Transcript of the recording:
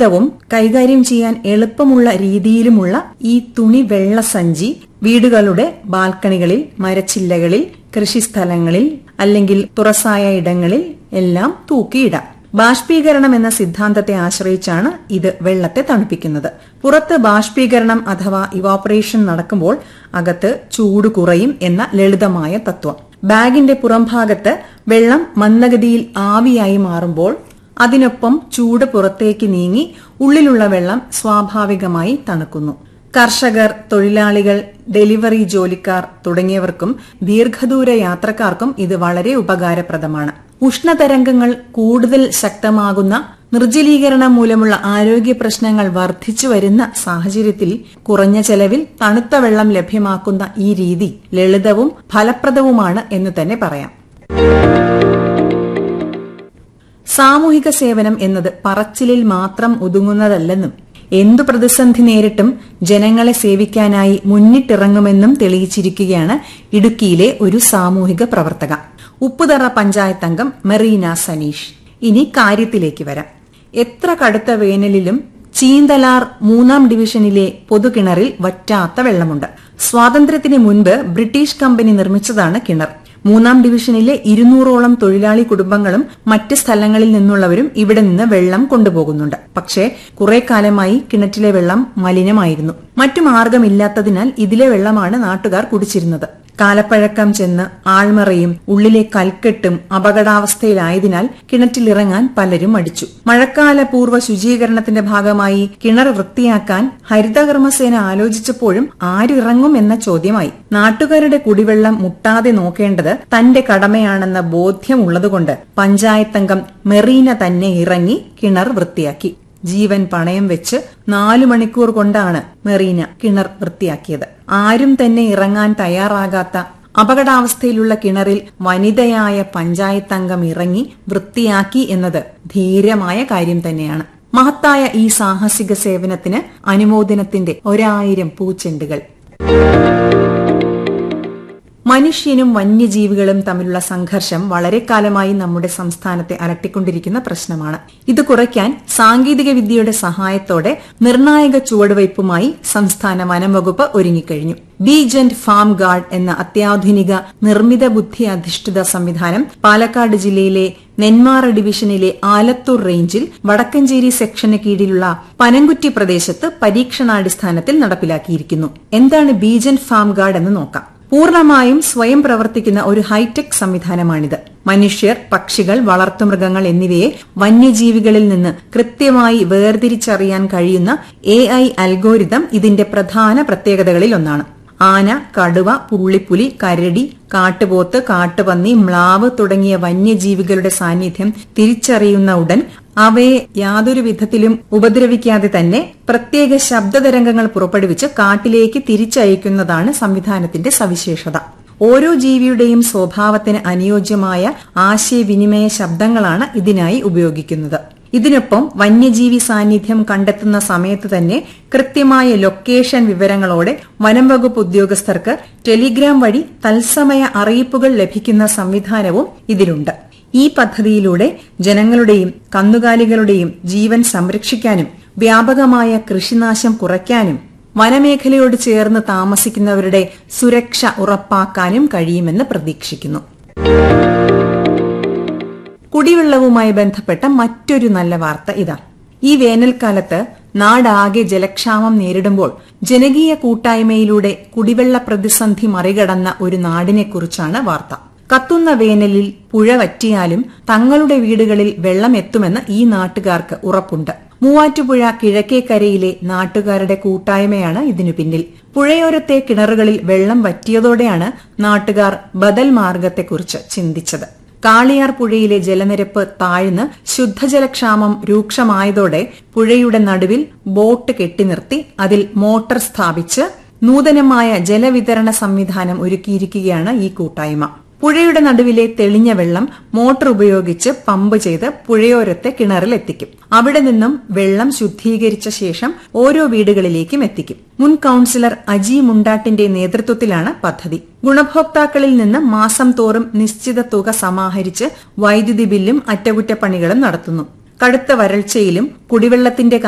ലളിതവും കൈകാര്യം ചെയ്യാൻ എളുപ്പമുള്ള രീതിയിലുമുള്ള ഈ തുണി വെള്ള സഞ്ചി വീടുകളുടെ ബാൽക്കണികളിൽ മരച്ചില്ലകളിൽ കൃഷിസ്ഥലങ്ങളിൽ അല്ലെങ്കിൽ തുറസായ ഇടങ്ങളിൽ എല്ലാം തൂക്കിയിടാം ബാഷ്പീകരണം എന്ന സിദ്ധാന്തത്തെ ആശ്രയിച്ചാണ് ഇത് വെള്ളത്തെ തണുപ്പിക്കുന്നത് പുറത്ത് ബാഷ്പീകരണം അഥവാ ഇവാപ്പറേഷൻ നടക്കുമ്പോൾ അകത്ത് ചൂട് കുറയും എന്ന ലളിതമായ തത്വം ബാഗിന്റെ പുറംഭാഗത്ത് വെള്ളം മന്ദഗതിയിൽ ആവിയായി മാറുമ്പോൾ അതിനൊപ്പം ചൂട് പുറത്തേക്ക് നീങ്ങി ഉള്ളിലുള്ള വെള്ളം സ്വാഭാവികമായി തണുക്കുന്നു കർഷകർ തൊഴിലാളികൾ ഡെലിവറി ജോലിക്കാർ തുടങ്ങിയവർക്കും ദീർഘദൂര യാത്രക്കാർക്കും ഇത് വളരെ ഉപകാരപ്രദമാണ് ഉഷ്ണതരംഗങ്ങൾ കൂടുതൽ ശക്തമാകുന്ന നിർജ്ജലീകരണം മൂലമുള്ള ആരോഗ്യ പ്രശ്നങ്ങൾ വർദ്ധിച്ചു വരുന്ന സാഹചര്യത്തിൽ കുറഞ്ഞ ചെലവിൽ തണുത്ത വെള്ളം ലഭ്യമാക്കുന്ന ഈ രീതി ലളിതവും ഫലപ്രദവുമാണ് എന്ന് തന്നെ പറയാം സാമൂഹിക സേവനം എന്നത് പറച്ചിലിൽ മാത്രം ഒതുങ്ങുന്നതല്ലെന്നും എന്തു പ്രതിസന്ധി നേരിട്ടും ജനങ്ങളെ സേവിക്കാനായി മുന്നിട്ടിറങ്ങുമെന്നും തെളിയിച്ചിരിക്കുകയാണ് ഇടുക്കിയിലെ ഒരു സാമൂഹിക പ്രവർത്തക ഉപ്പുതറ പഞ്ചായത്ത് അംഗം മെറീന സനീഷ് ഇനി കാര്യത്തിലേക്ക് വരാം എത്ര കടുത്ത വേനലിലും ചീന്തലാർ മൂന്നാം ഡിവിഷനിലെ പൊതുകിണറിൽ വറ്റാത്ത വെള്ളമുണ്ട് സ്വാതന്ത്ര്യത്തിന് മുൻപ് ബ്രിട്ടീഷ് കമ്പനി നിർമ്മിച്ചതാണ് കിണർ മൂന്നാം ഡിവിഷനിലെ ഇരുന്നൂറോളം തൊഴിലാളി കുടുംബങ്ങളും മറ്റ് സ്ഥലങ്ങളിൽ നിന്നുള്ളവരും ഇവിടെ നിന്ന് വെള്ളം കൊണ്ടുപോകുന്നുണ്ട് പക്ഷേ കുറെ കാലമായി കിണറ്റിലെ വെള്ളം മലിനമായിരുന്നു മറ്റു മാർഗമില്ലാത്തതിനാൽ ഇതിലെ വെള്ളമാണ് നാട്ടുകാർ കുടിച്ചിരുന്നത് കാലപ്പഴക്കം ചെന്ന് ആൾമറയും ഉള്ളിലെ കൽക്കെട്ടും അപകടാവസ്ഥയിലായതിനാൽ കിണറ്റിലിറങ്ങാൻ പലരും മടിച്ചു മഴക്കാല പൂർവ്വ ശുചീകരണത്തിന്റെ ഭാഗമായി കിണർ വൃത്തിയാക്കാൻ ഹരിതകർമ്മസേന ആലോചിച്ചപ്പോഴും ആരിറങ്ങും എന്ന ചോദ്യമായി നാട്ടുകാരുടെ കുടിവെള്ളം മുട്ടാതെ നോക്കേണ്ടത് തന്റെ കടമയാണെന്ന ബോധ്യമുള്ളതുകൊണ്ട് പഞ്ചായത്തംഗം മെറീന തന്നെ ഇറങ്ങി കിണർ വൃത്തിയാക്കി ജീവൻ പണയം വെച്ച് നാലു മണിക്കൂർ കൊണ്ടാണ് മെറീന കിണർ വൃത്തിയാക്കിയത് ആരും തന്നെ ഇറങ്ങാൻ തയ്യാറാകാത്ത അപകടാവസ്ഥയിലുള്ള കിണറിൽ വനിതയായ പഞ്ചായത്തംഗം ഇറങ്ങി വൃത്തിയാക്കി എന്നത് ധീരമായ കാര്യം തന്നെയാണ് മഹത്തായ ഈ സാഹസിക സേവനത്തിന് അനുമോദനത്തിന്റെ ഒരായിരം പൂച്ചെണ്ടുകൾ മനുഷ്യനും വന്യജീവികളും തമ്മിലുള്ള സംഘർഷം വളരെ കാലമായി നമ്മുടെ സംസ്ഥാനത്തെ അലട്ടിക്കൊണ്ടിരിക്കുന്ന പ്രശ്നമാണ് ഇത് കുറയ്ക്കാൻ സാങ്കേതിക വിദ്യയുടെ സഹായത്തോടെ നിർണായക ചുവടുവയ്പുമായി സംസ്ഥാന വനം വകുപ്പ് ഒരുങ്ങിക്കഴിഞ്ഞു ബീജന്റ് ഫാം ഗാർഡ് എന്ന അത്യാധുനിക നിർമ്മിത ബുദ്ധി അധിഷ്ഠിത സംവിധാനം പാലക്കാട് ജില്ലയിലെ നെന്മാറ ഡിവിഷനിലെ ആലത്തൂർ റേഞ്ചിൽ വടക്കഞ്ചേരി സെക്ഷന് കീഴിലുള്ള പനങ്കുറ്റി പ്രദേശത്ത് പരീക്ഷണാടിസ്ഥാനത്തിൽ നടപ്പിലാക്കിയിരിക്കുന്നു എന്താണ് ബീജന്റ് ഫാം ഗാർഡ് എന്ന് നോക്കാം പൂർണ്ണമായും സ്വയം പ്രവർത്തിക്കുന്ന ഒരു ഹൈടെക് സംവിധാനമാണിത് മനുഷ്യർ പക്ഷികൾ വളർത്തുമൃഗങ്ങൾ എന്നിവയെ വന്യജീവികളിൽ നിന്ന് കൃത്യമായി വേർതിരിച്ചറിയാൻ കഴിയുന്ന എ ഐ അൽഗോരിതം ഇതിന്റെ പ്രധാന പ്രത്യേകതകളിൽ ഒന്നാണ് ആന കടുവ പുള്ളിപ്പുലി കരടി കാട്ടുപോത്ത് കാട്ടുപന്നി മ്ലാവ് തുടങ്ങിയ വന്യജീവികളുടെ സാന്നിധ്യം തിരിച്ചറിയുന്ന ഉടൻ അവയെ യാതൊരു വിധത്തിലും ഉപദ്രവിക്കാതെ തന്നെ പ്രത്യേക ശബ്ദതരംഗങ്ങൾ പുറപ്പെടുവിച്ച് കാട്ടിലേക്ക് തിരിച്ചയക്കുന്നതാണ് സംവിധാനത്തിന്റെ സവിശേഷത ഓരോ ജീവിയുടെയും സ്വഭാവത്തിന് അനുയോജ്യമായ ആശയവിനിമയ ശബ്ദങ്ങളാണ് ഇതിനായി ഉപയോഗിക്കുന്നത് ഇതിനൊപ്പം വന്യജീവി സാന്നിധ്യം കണ്ടെത്തുന്ന സമയത്ത് തന്നെ കൃത്യമായ ലൊക്കേഷൻ വിവരങ്ങളോടെ വനം വകുപ്പ് ഉദ്യോഗസ്ഥർക്ക് ടെലിഗ്രാം വഴി തത്സമയ അറിയിപ്പുകൾ ലഭിക്കുന്ന സംവിധാനവും ഇതിലുണ്ട് ഈ പദ്ധതിയിലൂടെ ജനങ്ങളുടെയും കന്നുകാലികളുടെയും ജീവൻ സംരക്ഷിക്കാനും വ്യാപകമായ കൃഷിനാശം കുറയ്ക്കാനും വനമേഖലയോട് ചേർന്ന് താമസിക്കുന്നവരുടെ സുരക്ഷ ഉറപ്പാക്കാനും കഴിയുമെന്ന് പ്രതീക്ഷിക്കുന്നു കുടിവെള്ളവുമായി ബന്ധപ്പെട്ട മറ്റൊരു നല്ല വാർത്ത ഇതാ ഈ വേനൽക്കാലത്ത് നാടാകെ ജലക്ഷാമം നേരിടുമ്പോൾ ജനകീയ കൂട്ടായ്മയിലൂടെ കുടിവെള്ള പ്രതിസന്ധി മറികടന്ന ഒരു നാടിനെക്കുറിച്ചാണ് വാർത്ത കത്തുന്ന വേനലിൽ പുഴ വറ്റിയാലും തങ്ങളുടെ വീടുകളിൽ വെള്ളം എത്തുമെന്ന് ഈ നാട്ടുകാർക്ക് ഉറപ്പുണ്ട് മൂവാറ്റുപുഴ കിഴക്കേക്കരയിലെ നാട്ടുകാരുടെ കൂട്ടായ്മയാണ് ഇതിനു പിന്നിൽ പുഴയോരത്തെ കിണറുകളിൽ വെള്ളം വറ്റിയതോടെയാണ് നാട്ടുകാർ ബദൽ മാർഗത്തെക്കുറിച്ച് ചിന്തിച്ചത് കാളിയാർ പുഴയിലെ ജലനിരപ്പ് താഴ്ന്ന് ശുദ്ധജലക്ഷാമം രൂക്ഷമായതോടെ പുഴയുടെ നടുവിൽ ബോട്ട് കെട്ടിനിർത്തി അതിൽ മോട്ടോർ സ്ഥാപിച്ച് നൂതനമായ ജലവിതരണ സംവിധാനം ഒരുക്കിയിരിക്കുകയാണ് ഈ കൂട്ടായ്മ പുഴയുടെ നടുവിലെ തെളിഞ്ഞ വെള്ളം മോട്ടോർ ഉപയോഗിച്ച് പമ്പ് ചെയ്ത് പുഴയോരത്തെ കിണറിൽ എത്തിക്കും അവിടെ നിന്നും വെള്ളം ശുദ്ധീകരിച്ച ശേഷം ഓരോ വീടുകളിലേക്കും എത്തിക്കും മുൻ കൌൺസിലർ അജി മുണ്ടാട്ടിന്റെ നേതൃത്വത്തിലാണ് പദ്ധതി ഗുണഭോക്താക്കളിൽ നിന്ന് മാസം തോറും നിശ്ചിത തുക സമാഹരിച്ച് വൈദ്യുതി ബില്ലും അറ്റകുറ്റപ്പണികളും നടത്തുന്നു കടുത്ത വരൾച്ചയിലും കുടിവെള്ളത്തിന്റെ